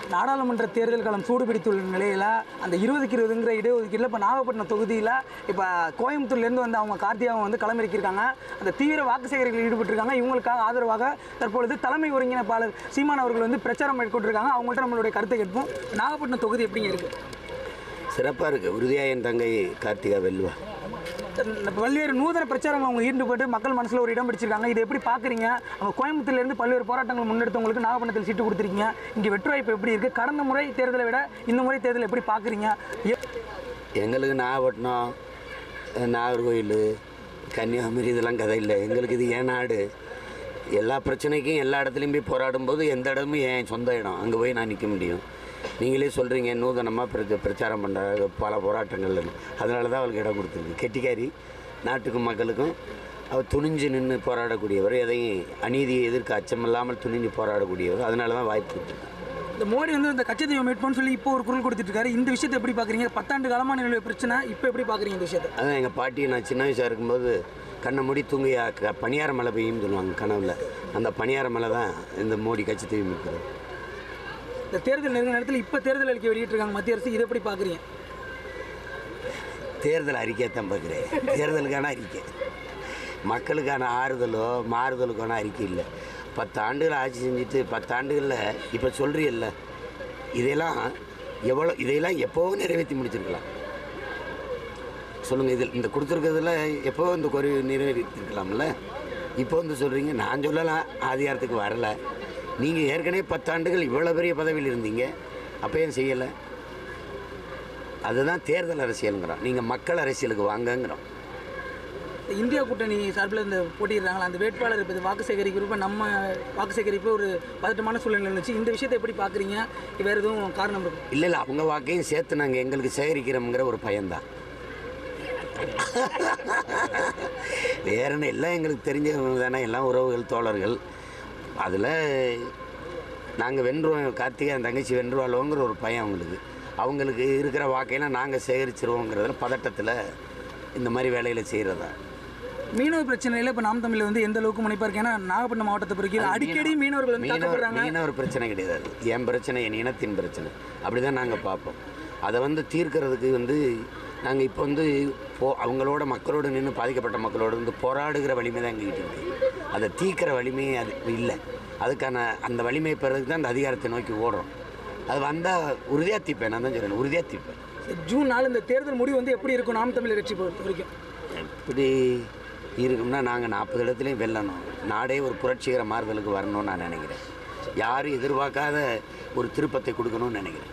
நாடாளுமன்ற தேர்தல் களம் சூடுபிடித்துள்ள நிலையில் அந்த இருபதுக்கு இருபதுங்கிற இடஒதுக்கீட்டில் இப்போ நாகப்பட்டினம் தொகுதியில் இப்போ கோயம்புத்தூர்லேருந்து வந்து அவங்க கார்த்தியாவை வந்து களமிறக்கியிருக்காங்க அந்த தீவிர வாக்கு சேகரிப்பில் ஈடுபட்டிருக்காங்க இவங்களுக்காக ஆதரவாக தற்பொழுது தலைமை ஒருங்கிணைப்பாளர் சீமான் அவர்கள் வந்து பிரச்சாரம் மேற்கொண்டிருக்காங்க அவங்கள்ட்ட நம்மளுடைய கருத்தை கேட்போம் நாகப்பட்டினம் தொகுதி எப்படிங்க இருக்குது சிறப்பாக இருக்குது உறுதியாக என் தங்கை கார்த்திகா வெல்வா இந்த பல்வேறு நூதன பிரச்சாரங்கள் அவங்க ஈடுபட்டு மக்கள் மனசில் ஒரு இடம் பிடிச்சிருக்காங்க இதை எப்படி பார்க்குறீங்க அவங்க கோயம்புத்தூர்லேருந்து பல்வேறு போராட்டங்கள் முன்னெடுத்தவங்களுக்கு நாகப்பட்டினத்தில் சீட்டு கொடுத்துருக்கீங்க இங்கே வெற்றி வாய்ப்பு எப்படி இருக்குது கடந்த முறை தேர்தலை விட இந்த முறை தேர்தலை எப்படி பார்க்குறீங்க எங்களுக்கு நாகப்பட்டினம் அஹ், நாகர்கோயில் கன்னியாகுமரி இதெல்லாம் கதை இல்லை எங்களுக்கு இது ஏன் நாடு எல்லா பிரச்சனைக்கும் எல்லா இடத்துலையும் போய் போராடும் போது எந்த இடமும் என் சொந்த இடம் அங்கே போய் நான் நிற்க முடியும் நீங்களே சொல்கிறீங்க நூதனமாக பிர பிரச்சாரம் பண்ணுறாங்க பல போராட்டங்கள்ல அதனால தான் அவளுக்கு இடம் கொடுத்துருக்கு கெட்டிக்காரி நாட்டுக்கும் மக்களுக்கும் அவர் துணிஞ்சு நின்று போராடக்கூடியவர் எதையும் அநீதியை எதிர்க்க அச்சமில்லாமல் துணிஞ்சு போராடக்கூடியவர் அதனால தான் வாய்ப்பு கொடுத்துருக்கு இந்த மோடி வந்து இந்த கச்சத்தீவை மீட்போம்னு சொல்லி இப்போ ஒரு குரல் கொடுத்துட்டு இருக்காரு இந்த விஷயத்தை எப்படி பார்க்குறீங்க பத்தாண்டு காலமாக நிலவிய பிரச்சனை இப்போ எப்படி பார்க்குறீங்க இந்த விஷயத்தை அதான் எங்கள் பாட்டி நான் சின்ன வயசாக இருக்கும்போது கண்ணை மூடி தூங்கியா க பனியார மலை பெய்யும்னு சொல்லுவாங்க கனவுல அந்த பனியார மலை தான் இந்த மோடி கட்சி தீவி இருக்கிறது இந்த தேர்தல் நெருங்கின நேரத்தில் இப்போ தேர்தல் அறிக்கை வெளியிட்டிருக்காங்க மத்திய அரசு இதை எப்படி பார்க்குறீங்க தேர்தல் அறிக்கையை தான் பார்க்குறேன் தேர்தலுக்கான அறிக்கை மக்களுக்கான ஆறுதலோ மாறுதலுக்கான அறிக்கை இல்லை பத்து ஆண்டுகள் ஆட்சி செஞ்சுட்டு பத்து ஆண்டுகளில் இப்போ சொல்கிறீல்ல இதையெல்லாம் எவ்வளோ இதையெல்லாம் எப்போவோ நிறைவேற்றி முடிச்சிருக்கலாம் சொல்லுங்கள் இதில் இந்த கொடுத்துருக்கிறதுல எப்போ இந்த குறை நிறைவேற்றிருக்கலாம்ல இப்போ வந்து சொல்கிறீங்க நான் சொல்லலாம் ஆதிகாரத்துக்கு வரல நீங்கள் ஏற்கனவே பத்தாண்டுகள் இவ்வளோ பெரிய பதவியில் இருந்தீங்க அப்போ ஏன் செய்யலை அதுதான் தேர்தல் அரசியலுங்கிறோம் நீங்கள் மக்கள் அரசியலுக்கு வாங்கங்கிறோம் இந்த இந்தியா கூட்டணி சார்பில் இந்த போட்டிடுறாங்களா அந்த வேட்பாளர் இப்போ வாக்கு சேகரிக்கிறப்ப நம்ம வாக்கு சேகரிப்பு ஒரு பதட்டமான சூழ்நிலை இருந்துச்சு இந்த விஷயத்தை எப்படி பார்க்குறீங்க வேறு எதுவும் காரணம் இருக்கும் இல்லை இல்லை அவங்க வாக்கையும் சேர்த்து நாங்கள் எங்களுக்கு சேகரிக்கிறோம்ங்கிற ஒரு பயன்தான் வேற என்ன எல்லாம் எங்களுக்கு தெரிஞ்சவங்க தானே எல்லாம் உறவுகள் தோழர்கள் அதில் நாங்கள் வென்றுவோம் கார்த்திகை என் தங்கச்சி வென்றுவாளோங்கிற ஒரு பயம் அவங்களுக்கு அவங்களுக்கு இருக்கிற வாக்கையெல்லாம் நாங்கள் சேகரிச்சிருவோங்கிறதுல பதட்டத்தில் இந்த மாதிரி வேலைகளை செய்கிறதா மீனவ பிரச்சனையில் இப்போ நாம் தமிழில் வந்து எந்த அளவுக்கு முனைப்பாக இருக்கு ஏன்னா நாகப்பட்டினம் மாவட்டத்தை பொறுக்கி அடிக்கடி மீனவர்கள் வந்து மீனவர் தாக்கப்படுறாங்க மீனவர் பிரச்சனை கிடையாது அது. என் பிரச்சனை என் இனத்தின் பிரச்சனை அப்படி தான் நாங்கள் பார்ப்போம் அதை வந்து தீர்க்கறதுக்கு வந்து நாங்கள் இப்போ வந்து போ அவங்களோட மக்களோட நின்று பாதிக்கப்பட்ட மக்களோட வந்து போராடுகிற வலிமை தான் எங்ககிட்ட இருக்குது அதை தீர்க்கிற வலிமையே அது இல்லை அதுக்கான அந்த வலிமை பெறதுக்கு தான் அந்த அதிகாரத்தை நோக்கி ஓடுறோம் அது வந்தால் உறுதியாக தீப்பேன் நான் தான் சொல்கிறேன் உறுதியாக தீப்பேன் ஜூன் நாலு இந்த தேர்தல் முடிவு வந்து எப்படி இருக்கும் நாம் தமிழர் கட்சி பொறுத்த வரைக்கும் எப்படி இருக்கும்னா நாங்கள் நாற்பது இடத்துலையும் வெல்லணும் நாடே ஒரு புரட்சிகர மாறுதலுக்கு வரணும்னு நான் நினைக்கிறேன் யாரும் எதிர்பார்க்காத ஒரு திருப்பத்தை கொடுக்கணும்னு நினைக்கிறேன்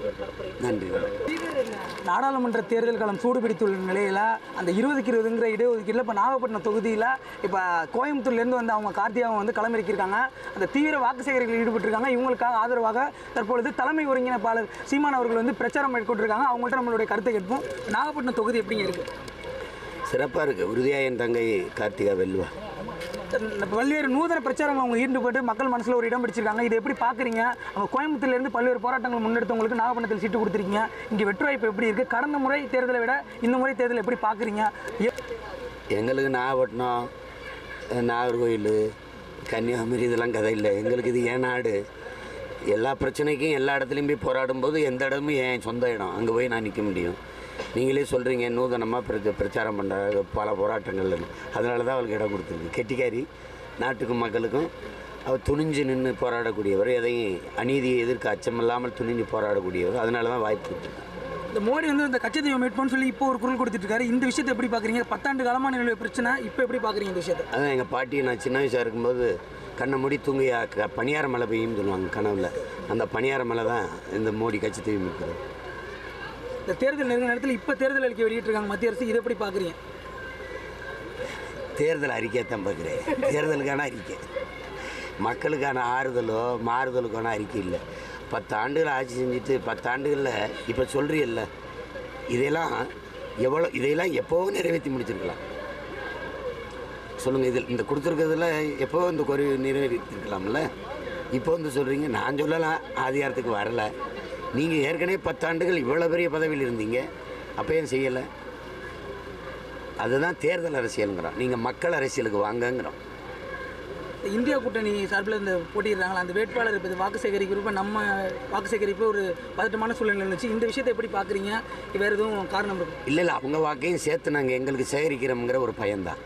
நன்றி வணக்கம் நாடாளுமன்ற தேர்தல் களம் சூடுபிடித்துள்ள நிலையில் அந்த இருபதுக்கு இருபதுங்கிற இடஒதுக்கீட்டில் இப்போ நாகப்பட்டினம் தொகுதியில் இப்போ கோயம்புத்தூர்லேருந்து வந்து அவங்க கார்த்தியாவை வந்து களமிறக்கியிருக்காங்க அந்த தீவிர வாக்கு சேகரிப்பில் ஈடுபட்டிருக்காங்க இவங்களுக்காக ஆதரவாக தற்பொழுது தலைமை ஒருங்கிணைப்பாளர் சீமான் அவர்கள் வந்து பிரச்சாரம் மேற்கொண்டிருக்காங்க அவங்கள்ட்ட நம்மளுடைய கருத்தை கேட்போம் நாகப்பட்டினம் தொகுதி எப்படிங்க இருக்குது சிறப்பாக இருக்குது உறுதியாக என் தங்கை கார்த்திகா வெல்வா இந்த பல்வேறு நூதன பிரச்சாரங்கள் அவங்க ஈடுபட்டு மக்கள் மனசில் ஒரு இடம் பிடிச்சிருக்காங்க இதை எப்படி பார்க்குறீங்க அவங்க கோயம்புத்தூர்லேருந்து பல்வேறு போராட்டங்கள் முன்னெடுத்தவங்களுக்கு நாகப்பட்டினத்தில் சீட்டு கொடுத்துருக்கீங்க இங்கே வெற்றி வாய்ப்பு எப்படி இருக்குது கடந்த முறை தேர்தலை விட இந்த முறை தேர்தலை எப்படி பார்க்குறீங்க எங்களுக்கு நாகப்பட்டினம் அஹ், நாகர்கோயில் கன்னியாகுமரி இதெல்லாம் கதை இல்லை எங்களுக்கு இது ஏன் நாடு எல்லா பிரச்சனைக்கும் எல்லா இடத்துலையும் போய் போராடும் போது எந்த இடமும் என் சொந்த இடம் அங்கே போய் நான் நிற்க முடியும் நீங்களே சொல்கிறீங்க நூதனமாக பிர பிரச்சாரம் பண்ணுறாங்க பல போராட்டங்கள்ல அதனால தான் அவளுக்கு இடம் கொடுத்துருக்கு கெட்டிக்காரி நாட்டுக்கும் மக்களுக்கும் அவர் துணிஞ்சு நின்று போராடக்கூடியவர் எதையும் அநீதியை எதிர்க்க அச்சமில்லாமல் துணிஞ்சு போராடக்கூடியவர் அதனால தான் வாய்ப்பு கொடுத்துருக்கு இந்த மோடி வந்து இந்த கச்சத்தீவை மீட்போம்னு சொல்லி இப்போ ஒரு குரல் கொடுத்துட்டு இருக்காரு இந்த விஷயத்தை எப்படி பார்க்குறீங்க பத்தாண்டு காலமாக நிலவிய பிரச்சனை இப்போ எப்படி பார்க்குறீங்க இந்த விஷயத்தை அதான் எங்கள் பாட்டி நான் சின்ன வயசாக இருக்கும்போது கண்ணை மூடி தூங்கியா க பனியார மலை பெய்யும்னு சொல்லுவாங்க கனவுல அந்த பனியார மலை தான் இந்த மோடி கட்சி தீவி இருக்கிறது இந்த தேர்தல் நெருங்கின நேரத்தில் இப்போ தேர்தல் அறிக்கை வெளியிட்டிருக்காங்க மத்திய அரசு இதை எப்படி பார்க்குறீங்க தேர்தல் அறிக்கையை தான் பார்க்குறேன் தேர்தலுக்கான அறிக்கை மக்களுக்கான ஆறுதலோ மாறுதலுக்கான அறிக்கை இல்லை பத்து ஆண்டுகள் ஆட்சி செஞ்சுட்டு பத்து ஆண்டுகளில் இப்போ சொல்கிறீல்ல இதையெல்லாம் எவ்வளோ இதையெல்லாம் எப்போவோ நிறைவேற்றி முடிச்சிருக்கலாம் சொல்லுங்கள் இதில் இந்த கொடுத்துருக்கிறதுல எப்போ இந்த குறை நிறைவேற்றிருக்கலாம்ல இப்போ வந்து சொல்கிறீங்க நான் சொல்லலாம் அதிகாரத்துக்கு வரல நீங்கள் ஏற்கனவே பத்தாண்டுகள் இவ்வளோ பெரிய பதவியில் இருந்தீங்க அப்போ ஏன் செய்யலை அதுதான் தேர்தல் அரசியலுங்கிறோம் நீங்கள் மக்கள் அரசியலுக்கு வாங்கங்கிறோம் இந்தியா கூட்டணி சார்பில் இந்த போட்டிடுறாங்களா அந்த வேட்பாளர் இப்போ வாக்கு சேகரிக்கிறப்ப நம்ம வாக்கு சேகரிப்பு ஒரு பதட்டமான சூழ்நிலை இருந்துச்சு இந்த விஷயத்தை எப்படி பார்க்குறீங்க வேறு எதுவும் காரணம் இருக்கும் இல்லை இல்லை அவங்க வாக்கையும் சேர்த்து நாங்கள் எங்களுக்கு சேகரிக்கிறோம்ங்கிற ஒரு பயம்தான்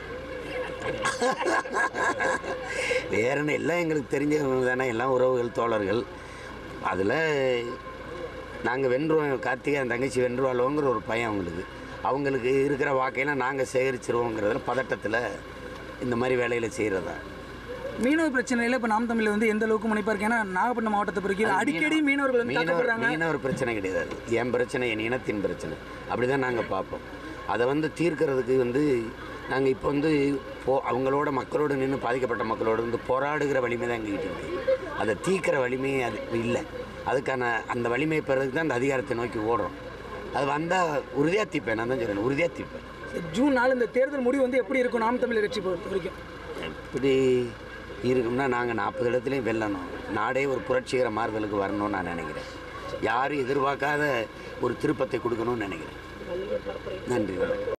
வேற என்ன எல்லாம் எங்களுக்கு தெரிஞ்சவங்க தானே எல்லாம் உறவுகள் தோழர்கள் அதில் நாங்கள் வென்றுவோம் கார்த்திகை அந்த தங்கச்சி வென்றுவாளோங்கிற ஒரு பயம் அவங்களுக்கு அவங்களுக்கு இருக்கிற வாக்கையெல்லாம் நாங்கள் சேகரிச்சிருவோங்கிறதுல பதட்டத்தில் இந்த மாதிரி வேலையில் செய்கிறதா மீனவ பிரச்சனையில் இப்போ நாம் தமிழில் வந்து எந்த அளவுக்கு முனைப்பாக இருக்கு ஏன்னா நாகப்பட்டினம் மாவட்டத்தை பொறுக்கி அடிக்கடி மீனவர்கள் வந்து மீனவர் தாக்கப்படுறாங்க மீனவர் பிரச்சனை கிடையாது என் பிரச்சனை என் இனத்தின் பிரச்சனை அப்படி தான் நாங்கள் பார்ப்போம் அதை வந்து தீர்க்கறதுக்கு வந்து நாங்கள் இப்போ வந்து போ அவங்களோட மக்களோடு நின்று பாதிக்கப்பட்ட மக்களோடு வந்து போராடுகிற வலிமை தான் எங்ககிட்ட இருக்குது அதை தீர்க்கிற வலிமை அது இல்லை அதுக்கான அந்த வலிமை பெறதுக்கு தான் அந்த அதிகாரத்தை நோக்கி ஓடுறோம் அது வந்தால் உறுதியாக தீப்பேன் நான் தான் சொல்கிறேன் உறுதியாக தீப்பேன் ஜூன் நாலு இந்த தேர்தல் முடிவு வந்து எப்படி இருக்கும் நாம் தமிழர் கட்சி பொறுத்த வரைக்கும் எப்படி இருக்கும்னா நாங்கள் நாற்பது இடத்துலையும் வெல்லணும் நாடே ஒரு புரட்சிகர மாறுதலுக்கு வரணும்னு நான் நினைக்கிறேன் யாரும் எதிர்பார்க்காத ஒரு திருப்பத்தை கொடுக்கணும்னு நினைக்கிறேன் நன்றி வணக்கம்